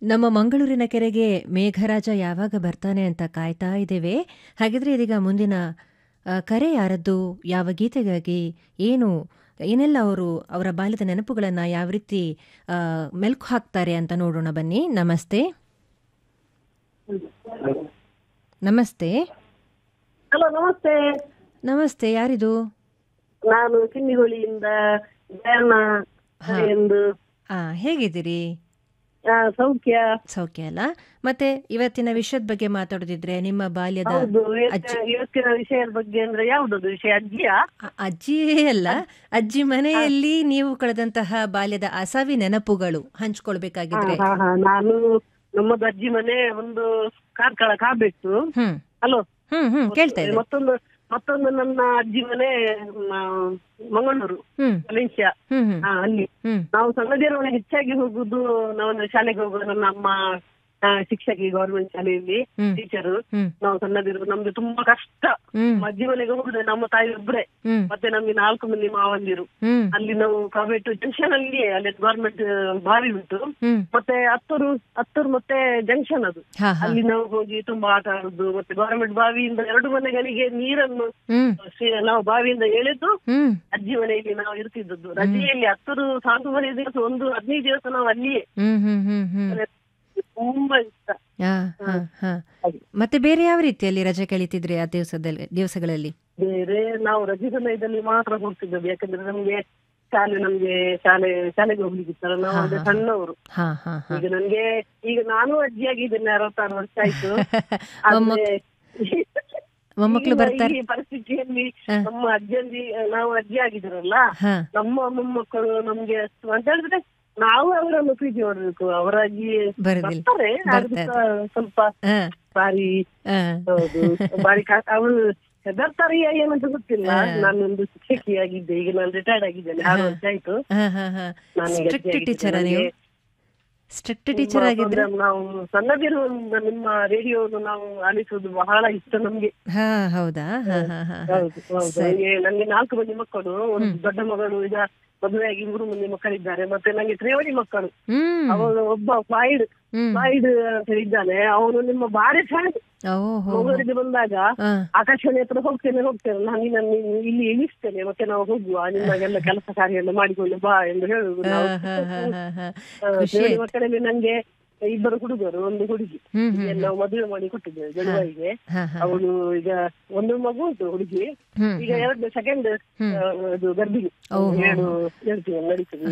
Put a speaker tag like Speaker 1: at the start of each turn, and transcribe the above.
Speaker 1: ನಮ್ಮ ಮಂಗಳೂರಿನ ಕೆರೆಗೆ ಮೇಘರಾಜ ಯಾವಾಗ ಬರ್ತಾನೆ ಅಂತ ಕಾಯ್ತಾ ಇದ್ದೇವೆ ಹಾಗಿದ್ರೆ ಇದೀಗ ಮುಂದಿನ ಆ, ಕರೆ ಯಾರದ್ದು ಯಾವ ಗೀತೆಗಾಗಿ ಏನು ಏನೆಲ್ಲ ಅವರು ಅವರ ಬಾಲ್ಯದ ನೆನಪುಗಳನ್ನು ಯಾವ ರೀತಿ ಆ, ಮೆಲ್ಕು ಹಾಕ್ತಾರೆ ಅಂತ ನೋಡೋಣ ಬನ್ನಿ ನಮಸ್ತೆ ನಮಸ್ತೆ
Speaker 2: ಹಲೋ ನಮಸ್ತೆ
Speaker 1: ನಮಸ್ತೆ ಯಾರಿದು
Speaker 2: ನಾನು ಕಿನ್ನಿಗೋಳಿಯಿಂದ ಜಯಣ್ಣ
Speaker 1: ಹಾ.
Speaker 2: ಎಂದು
Speaker 1: ಆ, ಹೇಗಿದ್ದೀರಿ
Speaker 2: ಆ, ಸೌಖ್ಯ
Speaker 1: ಸೌಖ್ಯ ಅಲ್ಲ ಮತ್ತೆ ಇವತ್ತಿನ ವಿಷಯದ ಬಗ್ಗೆ ಮಾತಾಡೋದಿದ್ರೆ ನಿಮ್ಮ ಬಾಲ್ಯದ
Speaker 2: ಹೌದು ಇವತ್ತ-
Speaker 1: ಅಜ್ಜಿ
Speaker 2: ಇವತ್ತಿನ ವಿಷಯದ ಬಗ್ಗೆ ಅಂದ್ರೆ ಯಾವ್ದದು ವಿಷಯ ಅಜ್ಜಿಯಾ
Speaker 1: ಅ- ಅಜ್ಜಿಯೇ ಅಲ್ಲ ಅಜ್ಜಿ ಮನೆಯಲ್ಲಿ ನೀವು ಕಳೆದಂತಹ ಬಾಲ್ಯದ ಅಸವಿ ನೆನಪುಗಳು ಹಂಚ್ಕೊಳ್ಬೇಕಾಗಿದ್ರೆ
Speaker 2: ಹಾ, ಹಾ, ನಾನು ನಮ್ಮದು ಅಜ್ಜಿ ಮನೆ ಒಂದು ಕಾರ್ಕಳ ಕಾಬೆಟ್ಟು
Speaker 1: ಹ್ಮ್
Speaker 2: ಹಲೋ
Speaker 1: ಹ್ಮ್ ಹ್ಮ್ ಕೇಳ್ತಾ ಇದೆ
Speaker 2: ಮತ್ತೊಂದು ಮತ್ತೊಂದು ನನ್ನ ಅಜ್ಜಿ ಮನೆ ಮ- ಮಂಗಳೂರು
Speaker 1: ಹ್ಮ್
Speaker 2: ಮಲೇಷ್ಯಾ
Speaker 1: ಹ್ಮ್ ಹ್ಮ್
Speaker 2: ಹಾ ಅಲ್ಲಿ
Speaker 1: ಹ್ಮ್
Speaker 2: ನಾವು ಸಣ್ಣದಿರುವಾಗ ಹೆಚ್ಚಾಗಿ ಹೋಗುದು ನಾವು ಶಾಲೆಗೆ ಹೋಗುವ ನನ್ನ ಅಮ್ಮ ಆ, ಶಿಕ್ಷಕಿ ಗೌರ್ಮೆಂಟ್ ಶಾಲೆಯಲ್ಲಿ
Speaker 1: ಹ್ಮ್
Speaker 2: ಟೀಚರು
Speaker 1: ಹ್ಮ್
Speaker 2: ನಾವು ಸಣ್ಣದಿರು ನಮ್ಗೆ ತುಂಬಾ ಕಷ್ಟ
Speaker 1: ಹ್ಮ್
Speaker 2: ನಮ್ಮ ಅಜ್ಜಿ ಮನೆಗೆ ಹೋಗುದು ನಮ್ಮ ತಾಯಿ ಒಬ್ರೆ
Speaker 1: ಹ್ಮ್
Speaker 2: ಮತ್ತೆ ನಮ್ಗೆ ನಾಲ್ಕು ಮಂದಿ ಮಾವಂದಿರು
Speaker 1: ಹ್ಮ್
Speaker 2: ಅಲ್ಲಿ ನಾವು ಕಾವೇಟು ಜಂಕ್ಷನ್ ಅಲ್ಲಿ ಅಲ್ಲಿ ಗೌರ್ಮೆಂಟ್ ಬಾವಿ ಉಂಟು
Speaker 1: ಹ್ಮ್
Speaker 2: ಮತ್ತೆ ಹತ್ತೂರು ಹತ್ತೂರು ಮತ್ತೆ ಜಂಕ್ಷನ್ ಅದು
Speaker 1: ಹಾ ಹಾ
Speaker 2: ಅಲ್ಲಿ ನಾವು ಹೋಗಿ ತುಂಬಾ ಆಟ ಆಡುದು ಮತ್ತೆ ಗೌರ್ಮೆಂಟ್ ಬಾವಿಯಿಂದ ಎರಡು ಮನೆಗಳಿಗೆ ನೀರನ್ನು
Speaker 1: ಹ್ಮ್
Speaker 2: ಸಿ- ನಾವು ಬಾವಿಯಿಂದ ಎಳೆದು
Speaker 1: ಹ್ಮ್
Speaker 2: ಅಜ್ಜಿ ಮನೆಯಲ್ಲಿ ನಾವು ಇರ್ತಿದ್ದದ್ದು ರಜೆಯಲ್ಲಿ ಹತ್ತೂರು ಸಾಂಕುಮರಿ ದಿವಸ ಒಂದು ಹದಿನೈದು ದಿವಸ ನಾವು ಅಲ್ಲಿಯೇ
Speaker 1: ಹ್ಮ್ ಹ್ಮ್ ಹ್ಮ್ ಹ್ಮ್
Speaker 2: ತುಂಬಾ ಇಷ್ಟ
Speaker 1: ಹಾ ಹಾ ಹಾ
Speaker 2: ಹಾಗೆ.
Speaker 1: ಮತ್ತೆ ಬೇರೆ ಯಾವ ರೀತಿಯಲ್ಲಿ ರಜೆ ಕಳೀತಿದ್ರಿ ಆ ದಿವಸದಲ್ಲಿ ದಿವಸಗಳಲ್ಲಿ
Speaker 2: ಬೇರೆ ನಾವು ರಜೆ ಸಮಯದಲ್ಲಿ ಮಾತ್ರ ಹೋಗ್ತಿದ್ದದ್ದು ಯಾಕಂದ್ರೆ ನಮ್ಗೆ ಶಾಲೆ ನಮ್ಗೆ ಶಾಲೆ ಶಾಲೆಗೆ ಹೋಗ್ಲಿಕ್ಕಿತ್ತಲ್ಲ ನಾವು
Speaker 1: ಹಾ,
Speaker 2: ಅದೇ
Speaker 1: ಹಾ.
Speaker 2: ಸಣ್ಣವರು
Speaker 1: ಹಾ ಹಾ ಹಾ
Speaker 2: ಈಗ ನನ್ಗೆ ಈಗ ನಾನು ಅಜ್ಜಿಯಾಗಿದ್ದೇನೆ ಅರವತ್ತಾರು ವರ್ಷ ಆಯ್ತು
Speaker 1: ಮೊಮ್ಮಕ್-
Speaker 2: ಆದ್ರೆ
Speaker 1: ಮೊಮ್ಮಕ್ಳು
Speaker 2: ಈಗಿನ
Speaker 1: ಬರ್ತಾರೆ
Speaker 2: ಈ ಪರಿಸ್ಥಿತಿಯಲ್ಲಿ
Speaker 1: ಹಾ.
Speaker 2: ನಮ್ಮ ಅಜ್ಜಂದಿ ನಾವು ಅಜ್ಜಿ ಆಗಿದ್ರಲ್ಲ
Speaker 1: ಹಾ
Speaker 2: ನಮ್ಮ ಮೊಮ್ಮಕ್ಕಳು ನಮ್ಗೆ ಅಷ್ಟು ಅಂತ ಹೇಳಿದ್ರೆ ನಾವು ಅವರನ್ನು ಪ್ರೀತಿ ಮಾಡಬೇಕು ಅವರ ಅಜ್ಜಿ
Speaker 1: ಬರುದಿಲ್ಲ
Speaker 2: ಬರ್ತಾರೆ ಆದ್ರೂ
Speaker 1: ಬರ್ತಾರೆ.
Speaker 2: ಸಹ ಸ್ವಲ್ಪ
Speaker 1: ಹಾ
Speaker 2: ಬಾರಿ
Speaker 1: ಹಾ
Speaker 2: ಹೌದು ಬಾರಿ ಕಾ- ಅವಳು ಹೆದರ್ತಾರಿಯ ಏನಂತ ಗೊತ್ತಿಲ್ಲ
Speaker 1: ಹಾ.
Speaker 2: ನಾನೊಂದು ಶಿಕ್ಷಕಿಯಾಗಿದ್ದೆ ಈಗ ನಾನು ರಿಟೈರ್ಡ್ ಆಗಿದ್ದೇನೆ ಆರು ವರ್ಷ ಆಯ್ತು
Speaker 1: ಹಾ ಹಾ ಹಾ
Speaker 2: ನಾನು ಈಗ
Speaker 1: ಸ್ಟ್ರಿಕ್ಟ್
Speaker 2: ಅಜ್ಜಿಯಾಗಿದ್ದೇನೆ.
Speaker 1: ಟೀಚರ ನೀವು
Speaker 2: ನನಗೆ
Speaker 1: ಸ್ಟ್ರಿಕ್ಟ್
Speaker 2: ನಿಮ್ಮ
Speaker 1: ಟೀಚರ್ ಆಗಿದ್ರೆ
Speaker 2: program ನಾವು ಸಣ್ಣದಿರುವಾಗ ನಿಮ್ಮ ರೇಡಿಯೋವನ್ನು ನಾವು ಆಲಿಸುವುದು ಬಹಳ ಇಷ್ಟ ನಮ್ಗೆ
Speaker 1: ಹಾ ಹೌದಾ ಹಾ ಹಾ ಹಾ ಹಾ.
Speaker 2: ಹೌದು ಹೌದು
Speaker 1: ಸರಿ.
Speaker 2: ನನಗೆ ನಂಗೆ ನಾಲ್ಕು ಮಂದಿ ಮಕ್ಕಳು ಒಂದು ದೊಡ್ಡ ಮಗಳು ಈಗ ಮದುವೆಯಾಗಿ ಮೂರು ಮಂದಿ ಮಕ್ಕಳಿದ್ದಾರೆ ಮತ್ತೆ ನಂಗೆ ತ್ರಿವಳಿ ಮಕ್ಕಳು
Speaker 1: ಹ್ಮ್
Speaker 2: ಅವನು ಒಬ್ಬ ಫಾಯ್ಡ್
Speaker 1: ಹ್ಮ್
Speaker 2: ಫಾಯ್ಡ್ ಅಂತ ಇದ್ದಾನೆ ಅವನು ನಿಮ್ಮ ಭಾರಿ ಫ್ಯಾನ್
Speaker 1: ಓಹೋ
Speaker 2: ಮಂಗಳೂರಿಗೆ ಬಂದಾಗ
Speaker 1: ಹಾ
Speaker 2: ಆಕಾಶವಾಣಿ ಹತ್ರ ಹೋಗ್ತೇನೆ ಹೋಗ್ತೇನೆ ನಾನು ನಿನ್ನನ್ನು ಇಲ್ಲಿ ಇಳಿಸ್ತೇನೆ ಮತ್ತೆ ನಾವು ಹೋಗುವ ನಿಮಗೆಲ್ಲ ಕೆಲಸ ಕಾರ್ಯ ಎಲ್ಲ ಮಾಡಿಕೊಂಡು ಬಾ ಎಂದು ಹೇಳುದು ನಾವು
Speaker 1: ಹಾ, ಹಾ, ಹಾ, ಹಾ.
Speaker 2: ಆ,
Speaker 1: ಖುಷಿ
Speaker 2: ತ್ರಿವಳಿ
Speaker 1: ಆಯ್ತು.
Speaker 2: ಮಕ್ಕಳಲ್ಲಿ ನಂಗೆ ಇಬ್ಬರು ಹುಡುಗರು ಒಂದು ಹುಡುಗಿ
Speaker 1: ಹ್ಮ್
Speaker 2: ಈಗ
Speaker 1: ಹ್ಮ್
Speaker 2: ನಾವು ಮದುವೆ ಮಾಡಿ ಕೊಟ್ಟಿದ್ದೇವೆ ಜಡುವಾಯಿಗೆ
Speaker 1: ಹಾ ಹಾ
Speaker 2: ಅವಳು ಈಗ ಒಂದು ಮಗು ಉಂಟು ಹುಡುಗಿ
Speaker 1: ಹ್ಮ್
Speaker 2: ಈಗ ಎರಡು ಸೆಕೆಂಡ್
Speaker 1: ಹ್ಮ್.
Speaker 2: ಅದು ಗರ್ಭಿಣಿ
Speaker 1: ಓಹೋ.
Speaker 2: ಏಳು ಏಳು ತಿಂಗಳು ನಡೀತದೆ